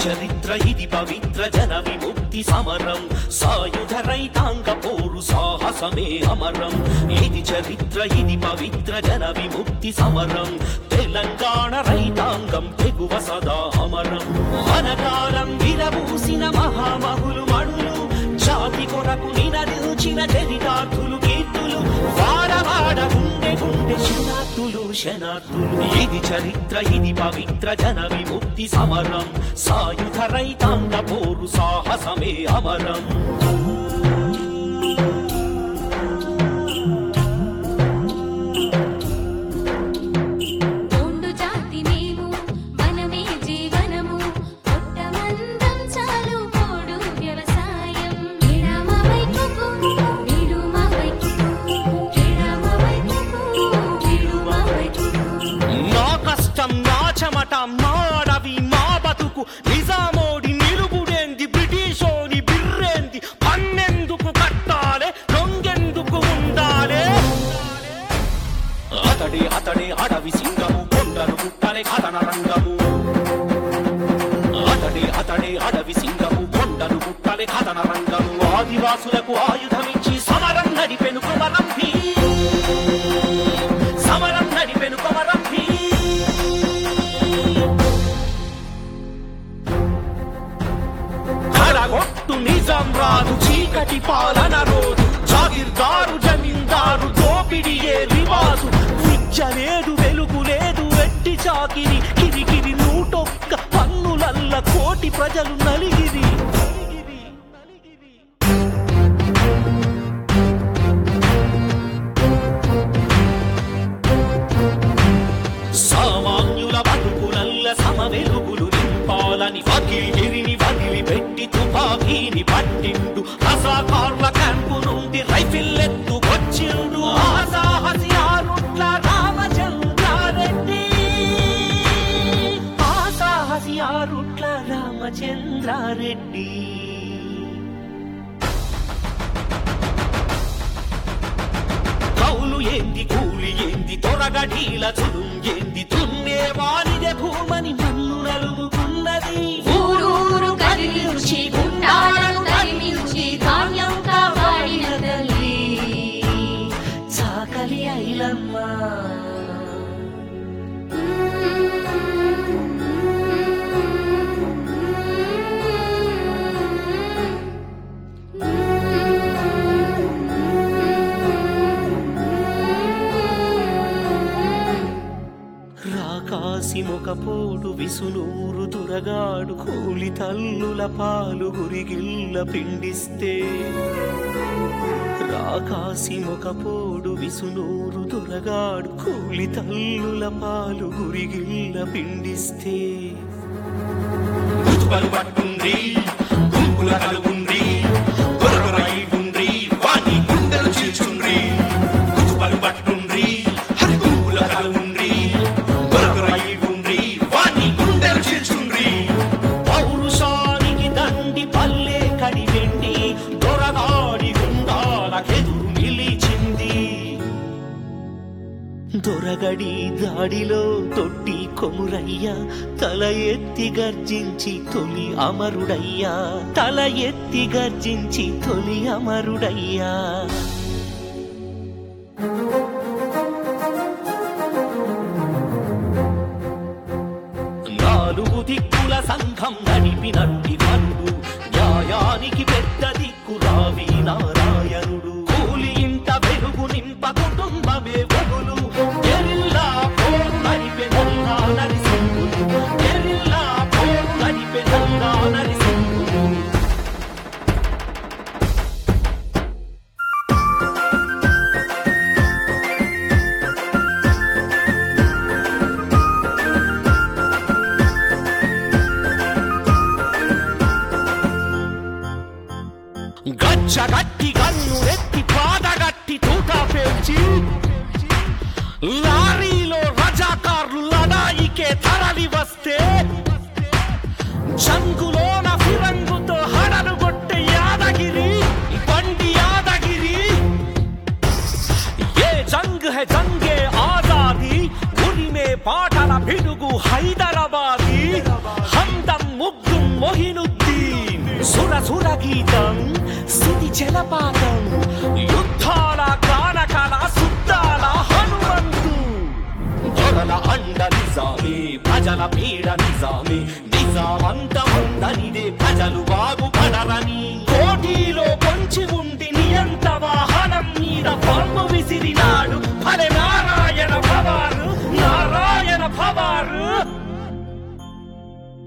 చరిత్ర ఇది పవిత్ర జన విముక్తి సమరం సాయుధ రైతాంగ పోరు సాహసమే అమరం ఇది చరిత్ర ఇది పవిత్ర జన విముక్తి సమరం తెలంగాణ రైతాంగం తెగువ సదా అమరం మనకాలం విరబూసిన మహామహులు మణులు జాతి కొరకు నినదించిన చరితార్థులు కీర్తులు వాడవాడ గుండె గుండె శనార్థులు శనార్థులు ఇది చరిత్ర ఇది పవిత్ర జన విముక్తి సమరం సాయుధ రైతాంగ పోరు సాహసమే అమరం తోండు జాతి మేము మనమే జీవనము కొట్టమందం చాలు పోడు వ్యవసాయం ఎడమ వైపుకు నిడుమ వైపుకు ఎడమ వైపుకు నిడుమ వైపుకు నా కష్టం నా చెమట మా అడవి మా బతుకు నిజామోడి నిలుగుడేంది బ్రిటిషోని బిర్రేంది పన్నెందుకు కట్టాలే లొంగెందుకు ఉండాలే అతడే అతడే అడవి సింగము కొండలు గుట్టలే కథన రంగము అతడే అతడే అడవి సింగము కొండలు గుట్టలే కథన రంగము ఆదివాసులకు ఆయుధమిచ్చి సమరం నడిపెను కుమరం భీ సమరం నడిపెను కుమరం భీ కడగొట్టు నిజం రాదు చీకటి పాలన రోజు జాగిర్దారు జమీందారు దోపిడియే రివాజు విద్య లేదు వెలుగు లేదు వెట్టి చాకిరి కిరికిరి నూటొక్క పన్నులల్ల కోటి ప్రజలు నలిగిరి సామాన్యుల బతుకులల్ల సమ వెలుగులు నింపాలని వకిలిని వదిలిపెట్టి తుపాకీని పట్టిండు రసాకార్ల క్యాంపు నుండి రైఫిల్ ఎత్తుకొచ్చిండు ఆ సాహసి ఆరుట్ల రామచంద్రారెడ్డి ఆ సాహసి ఆరుట్ల రామచంద్రారెడ్డి కౌలు ఏంది కూలి ఏంది తొరగడీల చులుం ఏంది తున్నే వానిదే భూమని మన్ను నలుగుకున్నది ఊరూరు కదిలించి గుండాలను తరిమించి ధాన్యం కాపాడిన తల్లి చాకలి ఐలమ్మ రాకాసి మొకపోడు విసునూరు దురగాడు కూలి తల్లుల పాలు గురిగిల్ల పిండిస్తే రాకాసి మొకపోడు విసునూరు దొరగాడు కూలి తల్లుల పాలు గురిగిల్ల పిండిస్తే ముతుకలు పట్టుండ్రి గుంపుల కలుగుండ్రి గొరగొరై ఉండ్రి వాణి గుండెలు చీల్చుండ్రి ముతుకలు పట్టుండ్రి హరి గుంపుల కలుగుండ్రి గొరగొరై ఉండ్రి వాణి గుండెలు చీల్చుండ్రి పౌరుషానికి దండి పల్లె కడివెండి దొరగాడి గుండాలకెదురు నిలిచింది దొరగడి దాడిలో తొట్టి కొమురయ్య తల ఎత్తి గర్జించి తొలి అమరుడయ్యా తల ఎత్తి గర్జించి తొలి అమరుడయ్యా నాలుగు దిక్కుల సంఘం నడిపినట్టి వరుడు న్యాయానికి పెద్ద దిక్కు రావి నారాయణుడు కూలి ఇంట వెలుగు నింప కుటుంబమే వగులు ఎరిల్లా పోరు నడిపెనల్లా నరిసింగులు ఎరిల్లా పోరు నడిపెనల్లా నరిసింగులు గచ్చగట్టి గన్ను ఎత్తి పాదగట్టి తూట పేల్చి లారీలో రజాకార్లు లడాయికే తరలి వస్తే జంగులోన ఫిరంగుతో హడలు కొట్టే యాదగిరి బండి యాదగిరి ఏ జంగ్ హై జంగే ఆజాది ఉరిమే పాటల పిడుగు హైదరాబాదీ హందం ముగ్గుం మొహినుద్దీన్ సుర సుర గీతం స్థుతి జలపాతం యుద్ధాల కానకాల సుద్దాల హనుమంతు దొరల అండ నిజామే ప్రజల పీడ నిజామే నిజామంత ఉందనిదే ప్రజలు బాగుపడరని కోటిలో పొంచి ఉండి నియంత వాహనం మీద పాము విసిరినాడు